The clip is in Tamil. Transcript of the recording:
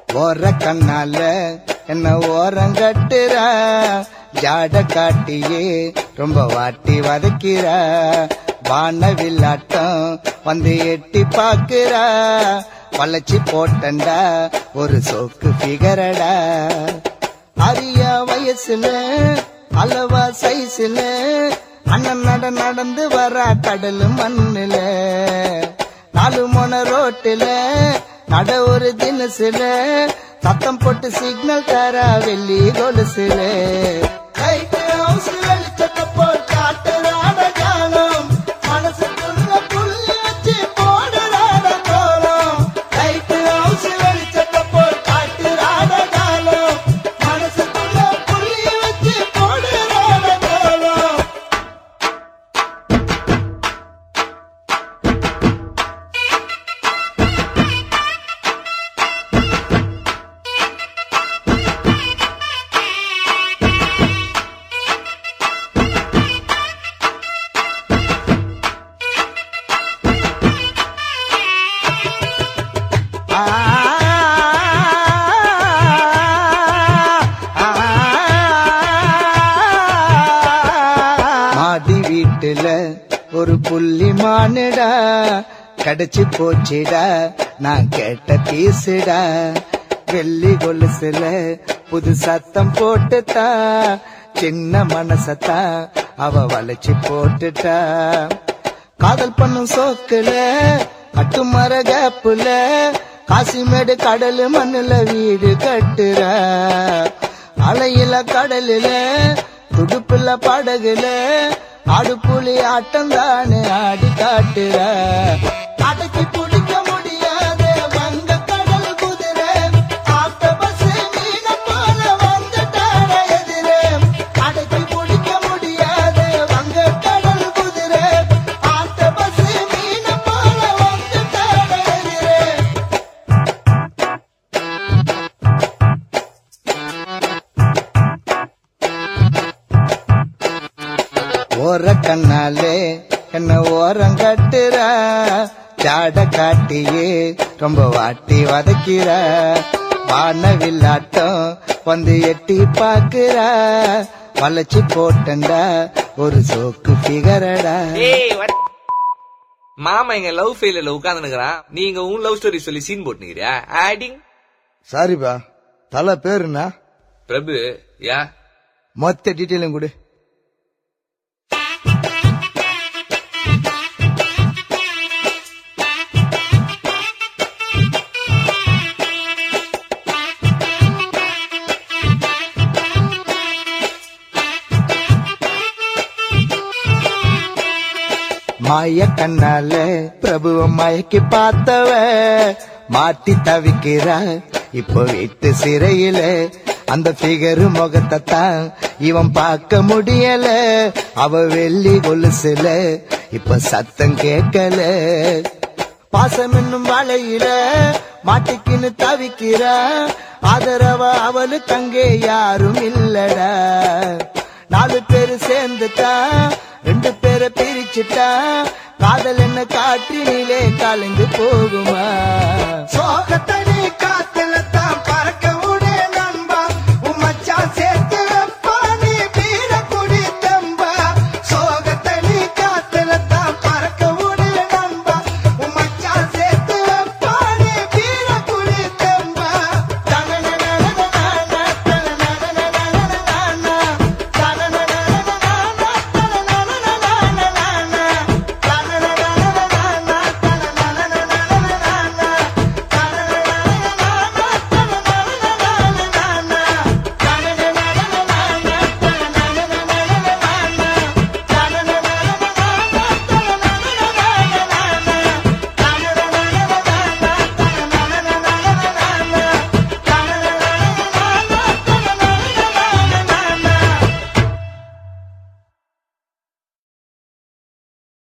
ஓர கண்ணால என்ன ஓரங்கட்டுற ஜாட காட்டியே ரொம்ப வாட்டி வதக்கிற வானவில்லாட்டம் வந்து எட்டி பாக்குற வளைச்சி போட்டண்டா ஒரு சோக்கு பிகரடா அரிய வயசுல அளவா சைஸ்ல அண்ணன் நட நடந்து வர கடல் மண்ணுல நாலு மொன ரோட்டுல நட ஒரு தினசுல சத்தம் போட்டு சிக்னல் தர வெள்ளி கொலுசுல லைட் ஹவுஸ் வெளிச்சத்தை போல் காட்டுறாட ஜானம் மனசுக்குள்ள புள்ளி வச்சு போடுறாட கோலம் லைட் ஹவுஸ் வெளிச்சத்தை போல் காட்டுறாட ஜானம் மனசுக்குள்ள புள்ளி வச்சு போடுறாட கோலம் மாடி வீட்டுல ஒரு புள்ளி மானுடா கடைச்சு போச்சுடா நான் கேட்ட பீசுடா வெள்ளி கொலுசுல புது சத்தம் போட்டுட்டா சின்ன மனசத்தா அவ வளைச்சு போட்டுட்டா காதல் பண்ணும் சோக்குல கட்டுமர கேப்புல காசிமேடு கடல் மண்ணுல வீடு கட்டுற அலையில கடலுல துடுப்புல படகுல ஆடு புலி ஆட்டம் தானே ஆடி காட்டுற அடக்கி பிடிக்க முடியாத வங்க கடல் குதிரை ஆட்ட பஸ் மீன போல வந்துட்டார எதிரே அடக்கி பிடிக்க முடியாத வங்க கடல் குதிரை ஆட்ட பஸ் மீன போல வந்துட்டார எதிரே ஓர கண்ணாலே என்ன ஓரம் கட்டுற ஜாட காட்டியே ரொம்ப வாட்டி வதக்கிற வானவில்லாட்டம் வந்து எட்டி பாக்குற வளைச்சு போட்டண்டா ஒரு சோக்கு பிகரடா ஏய் what? மாமா எங்க லவ் ஃபெயிலியர்ல உட்கார்ந்துக்கிறான் நீங்க உன் லவ் ஸ்டோரி சொல்லி சீன் போட்டுக்கிறியா ஆடிங் சாரிப்பா தலை பேருண்ணா பிரபு யா மொத்த டீட்டெயிலும் கொடு மாய கண்ணால பிரபுவ மயக்கி பார்த்தவ மாட்டி தவிக்கிற இப்போ வீட்டு சிறையில அந்த பிகரு முகத்தை தான் இவன் பார்க்க முடியல அவ வெள்ளி கொலுசுல இப்ப சத்தம் கேட்கல பாசம் என்னும் வலையில மாட்டிக்கின்னு தவிக்கிற ஆதரவ அவளுக்கு அங்கே யாரும் இல்லடா நாலு பேரு சேர்ந்துட்டா ரெண்டு பேரை பிரிச்சுட்டா காதல் என்ன காற்றினிலே கலந்து போகுமா சோகத்தை நீ காத்து